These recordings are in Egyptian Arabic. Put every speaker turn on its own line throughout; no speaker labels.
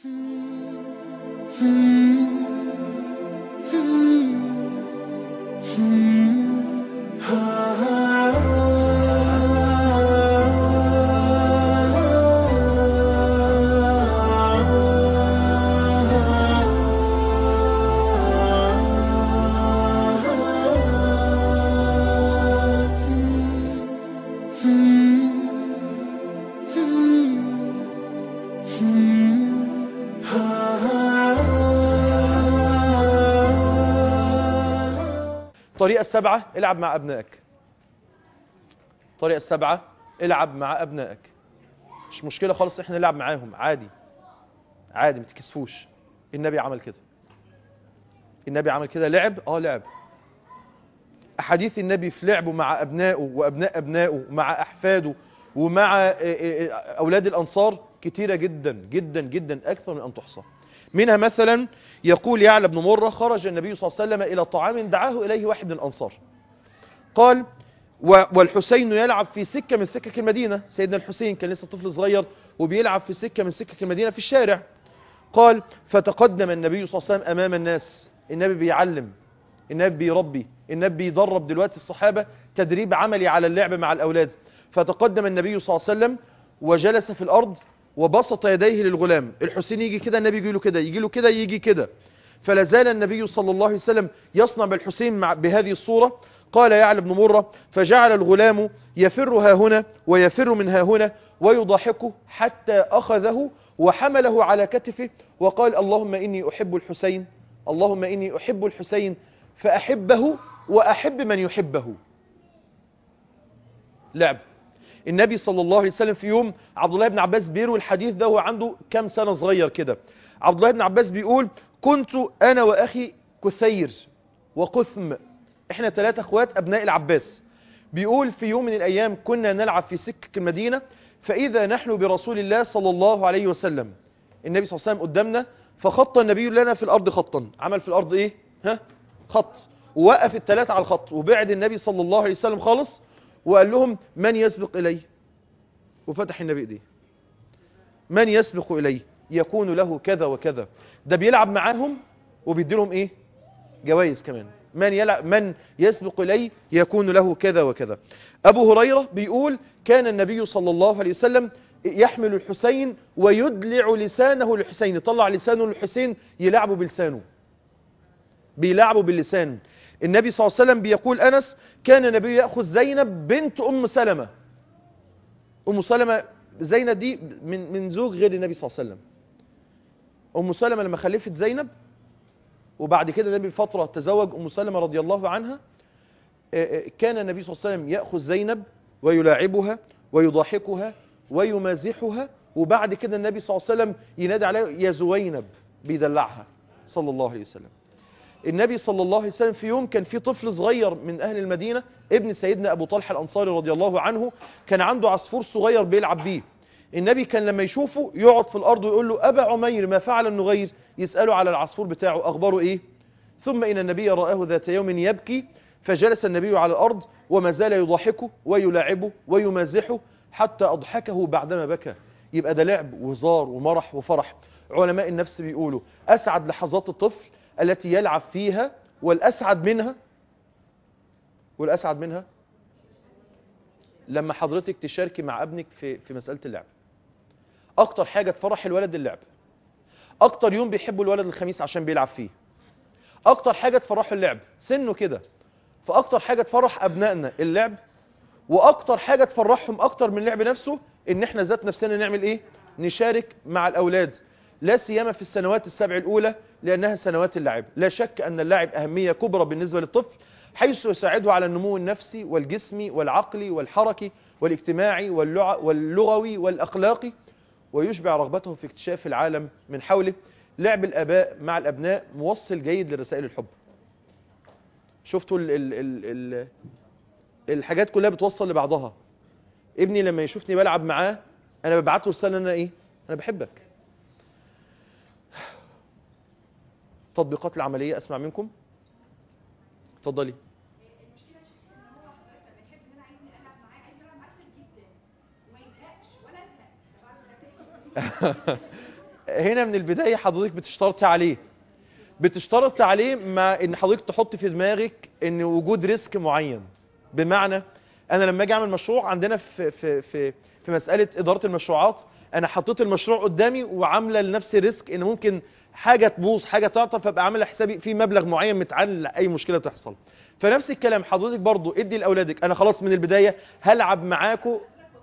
الطريقة السبعة العب مع أبنائك الطريقة السبعة العب مع أبنائك مش مشكلة خالص احنا نلعب معاهم عادي عادي ما تكسفوش النبي عمل كده النبي عمل كده لعب اه لعب أحاديث النبي في لعبه مع أبنائه وأبناء أبنائه مع أحفاده ومع آه، آه، أولاد الأنصار كتيرة جدا جدا جدا أكثر من أن تحصى منها مثلا يقول يعلى بن مرة خرج النبي صلى الله عليه وسلم إلى طعام دعاه إليه واحد من الأنصار قال و- والحسين يلعب في سكة من سكك المدينة سيدنا الحسين كان لسه طفل صغير وبيلعب في سكة من سكك المدينة في الشارع قال فتقدم النبي صلى الله عليه وسلم أمام الناس النبي بيعلم النبي بيربي النبي بيدرب دلوقتي الصحابة تدريب عملي على اللعب مع الأولاد فتقدم النبي صلى الله عليه وسلم وجلس في الأرض وبسط يديه للغلام الحسين يجي كده النبي يجي له كده يجي له كده يجي كده فلا زال النبي صلى الله عليه وسلم يصنع بالحسين مع بهذه الصورة قال يعلى بن مرة فجعل الغلام يفر ها هنا ويفر من ها هنا ويضحكه حتى أخذه وحمله على كتفه وقال اللهم إني أحب الحسين اللهم إني أحب الحسين فأحبه وأحب من يحبه لعب النبي صلى الله عليه وسلم في يوم عبد الله بن عباس بيروي الحديث ده وهو عنده كام سنة صغير كده عبد الله بن عباس بيقول كنت أنا وأخي كثير وقثم احنا ثلاثة اخوات أبناء العباس بيقول في يوم من الأيام كنا نلعب في سكك المدينة فإذا نحن برسول الله صلى الله عليه وسلم النبي صلى الله عليه وسلم قدامنا فخط النبي لنا في الأرض خطا عمل في الأرض إيه ها خط ووقف الثلاثة على الخط وبعد النبي صلى الله عليه وسلم خالص وقال لهم من يسبق إلي وفتح النبي إيديه من يسبق إلي يكون له كذا وكذا ده بيلعب معاهم وبيدي لهم إيه جوائز كمان من يلعب من يسبق إلي يكون له كذا وكذا أبو هريرة بيقول كان النبي صلى الله عليه وسلم يحمل الحسين ويدلع لسانه للحسين يطلع لسانه للحسين يلعبه بلسانه بيلعبه باللسان النبي صلى الله عليه وسلم بيقول أنس كان النبي يأخذ زينب بنت أم سلمة أم سلمة زينب دي من من زوج غير النبي صلى الله عليه وسلم أم سلمة لما خلفت زينب وبعد كده النبي بفترة تزوج أم سلمة رضي الله عنها آه، آه، كان النبي صلى الله عليه وسلم يأخذ زينب ويلاعبها ويضاحكها ويمازحها وبعد كده النبي صلى الله عليه وسلم ينادي عليها يا زوينب بيدلعها صلى الله عليه وسلم النبي صلى الله عليه وسلم في يوم كان في طفل صغير من أهل المدينة ابن سيدنا أبو طلحة الأنصاري رضي الله عنه كان عنده عصفور صغير بيلعب بيه النبي كان لما يشوفه يقعد في الأرض ويقول له أبا عمير ما فعل النغير يسأله على العصفور بتاعه أخباره إيه ثم إن النبي رآه ذات يوم يبكي فجلس النبي على الأرض وما زال يضحكه ويلاعبه ويمازحه حتى أضحكه بعدما بكى يبقى ده لعب وهزار ومرح وفرح علماء النفس بيقولوا أسعد لحظات الطفل التي يلعب فيها والأسعد منها والأسعد منها لما حضرتك تشاركي مع ابنك في في مسألة اللعب أكتر حاجة تفرح الولد اللعب أكتر يوم بيحبوا الولد الخميس عشان بيلعب فيه أكتر حاجة تفرحه اللعب سنه كده فأكتر حاجة تفرح أبنائنا اللعب وأكتر حاجة تفرحهم أكتر من اللعب نفسه إن إحنا ذات نفسنا نعمل إيه نشارك مع الأولاد لا سيما في السنوات السبع الأولى لأنها سنوات اللعب لا شك أن اللعب أهمية كبرى بالنسبة للطفل حيث يساعده على النمو النفسي والجسمي والعقلي والحركي والاجتماعي واللع- واللغوي والأخلاقي ويشبع رغبته في اكتشاف العالم من حوله لعب الآباء مع الأبناء موصل جيد لرسائل الحب شفتوا ال ال ال ال الحاجات كلها بتوصل لبعضها ابني لما يشوفني بلعب معاه انا ببعت له رساله ان انا ايه انا بحبك تطبيقات العمليه اسمع منكم اتفضلي
المشكله شفت ان هو حضرتك بيحب ان انا عايز العب معاه عايز العب معاه كتير جدا وما يزهقش ولا ازهق بعد ما
هنا من البداية حضرتك بتشترط عليه بتشترط عليه مع ان حضرتك تحط في دماغك ان وجود ريسك معين بمعنى انا لما اجي اعمل مشروع عندنا في في في في مساله اداره المشروعات انا حطيت المشروع قدامي وعامله لنفسي ريسك ان ممكن حاجه تبوظ حاجه تعطل فابقى عامله حسابي في مبلغ معين متعلق لاي مشكله تحصل فنفس الكلام حضرتك برضو ادي لاولادك انا خلاص من البدايه هلعب معاكم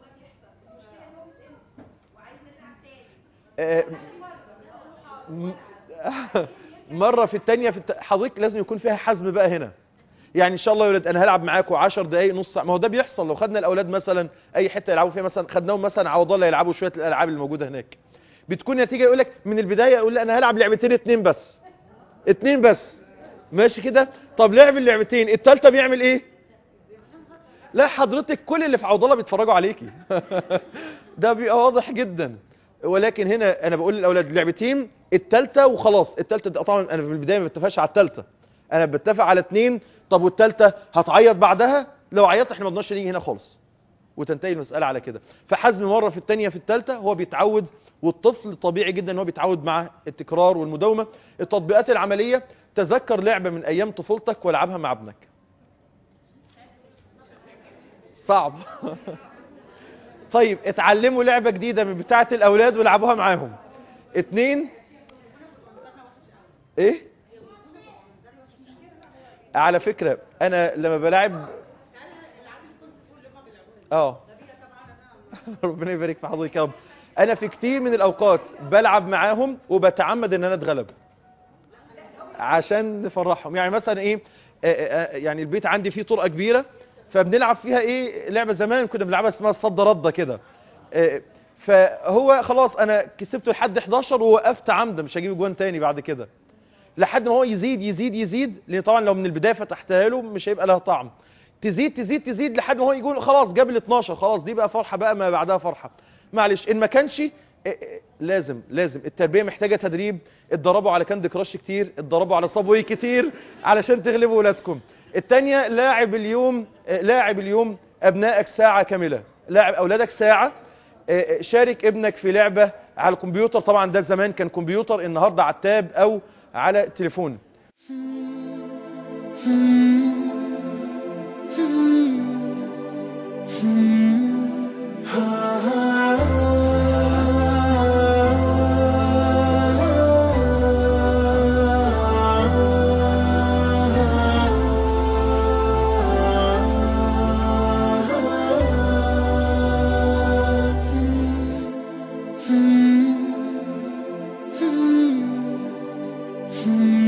آه، م- مره في الثانيه في الت... حضرتك لازم يكون فيها حزم بقى هنا يعني ان شاء الله يا ولاد انا هلعب معاكم 10 دقائق نص ساعه ما هو ده بيحصل لو خدنا الاولاد مثلا اي حته يلعبوا فيها مثلا خدناهم مثلا عوض الله يلعبوا شويه الالعاب اللي موجوده هناك بتكون نتيجه يقول لك من البدايه يقول لي انا هلعب لعبتين اتنين بس اتنين بس ماشي كده طب لعب اللعبتين التالتة بيعمل ايه لا حضرتك كل اللي في عوض الله بيتفرجوا عليكي ده بيبقى واضح جدا ولكن هنا انا بقول للاولاد لعبتين التالتة وخلاص التالتة دي طبعا انا في البدايه ما بتفقش على التالتة انا بتفق على اتنين طب والتالتة هتعيط بعدها لو عيطت احنا ما بدناش نيجي هنا خالص وتنتهي المسألة على كده فحزم مرة في التانية في التالتة هو بيتعود والطفل طبيعي جدا ان هو بيتعود مع التكرار والمداومة التطبيقات العملية تذكر لعبة من ايام طفولتك والعبها مع ابنك صعب طيب اتعلموا لعبة جديدة من بتاعة الاولاد والعبوها معاهم اتنين ايه على فكرة انا لما بلعب اه ربنا يبارك في حضرتك يا رب انا في كتير من الاوقات بلعب معاهم وبتعمد ان انا اتغلب عشان نفرحهم يعني مثلا ايه آه، آه، يعني البيت عندي فيه طرقه كبيره فبنلعب فيها ايه لعبه زمان كنا بنلعبها اسمها الصد رده كده آه، فهو خلاص انا كسبته لحد 11 ووقفت عمدا مش هجيب جوان تاني بعد كده لحد ما هو يزيد يزيد يزيد لان طبعا لو من البدايه فتحتها له مش هيبقى لها طعم تزيد تزيد تزيد لحد ما هو يقول خلاص جاب ال 12 خلاص دي بقى فرحه بقى ما بعدها فرحه معلش ان ما كانش إيه إيه لازم لازم التربيه محتاجه تدريب اتدربوا على كاندي كراش كتير اتدربوا على صابوي كتير علشان تغلبوا ولادكم التانية لاعب اليوم آه، لاعب اليوم ابنائك ساعه كامله لاعب اولادك ساعه آه، آه، شارك ابنك في لعبه على الكمبيوتر طبعا ده زمان كان كمبيوتر النهارده على التاب او على التليفون
Hmm.